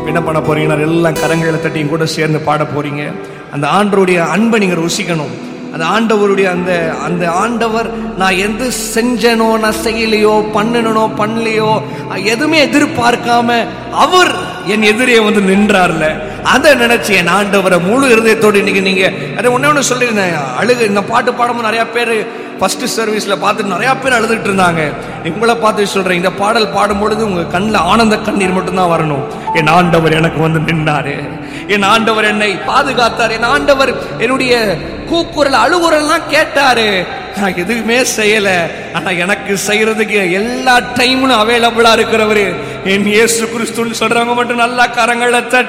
என்ன பண்ண போறீங்கன்னா எல்லாம் கரங்களை தட்டி என் கூட சேர்ந்து பாட போறீங்க அந்த ஆண்டவருடைய அன்பை நீங்க ருசிக்கணும் அந்த ஆண்டவருடைய அந்த அந்த ஆண்டவர் நான் எது செஞ்சனோ நான் செய்யலையோ பண்ணனோ பண்ணலையோ எதுவுமே எதிர்பார்க்காம அவர் என் எதிரே வந்து நின்றார்ல அதை நினைச்சு என் ஆண்டவரை முழு இருதயத்தோடு இன்னைக்கு நீங்க அதை ஒண்ணே ஒன்று சொல்லியிருந்தேன் அழுகு இந்த பாட்டு பாடும்போது நிறைய பேர் ஃபர்ஸ்ட் சர்வீஸ்ல பார்த்துட்டு நிறைய பேர் அழுதுட்டு இருந்தாங்க உங்களை பார்த்து சொல்றேன் இந்த பாடல் பாடும்பொழுது உங்க கண்ணில் ஆனந்த கண்ணீர் மட்டும்தான் வரணும் என் ஆண்டவர் எனக்கு வந்து நின்றாரு என் ஆண்டவர் என்னை பாதுகாத்தார் என் ஆண்டவர் என்னுடைய கூக்குரல் அழுகுரல்லாம் கேட்டாரு நான் எதுவுமே செய்யல ஆனா எனக்கு செய்யறதுக்கு எல்லா டைமும் அவைலபிளா இருக்கிறவரு என் இயேசு கிறிஸ்துன்னு சொல்றவங்க மட்டும் நல்லா கரங்களை தட்டி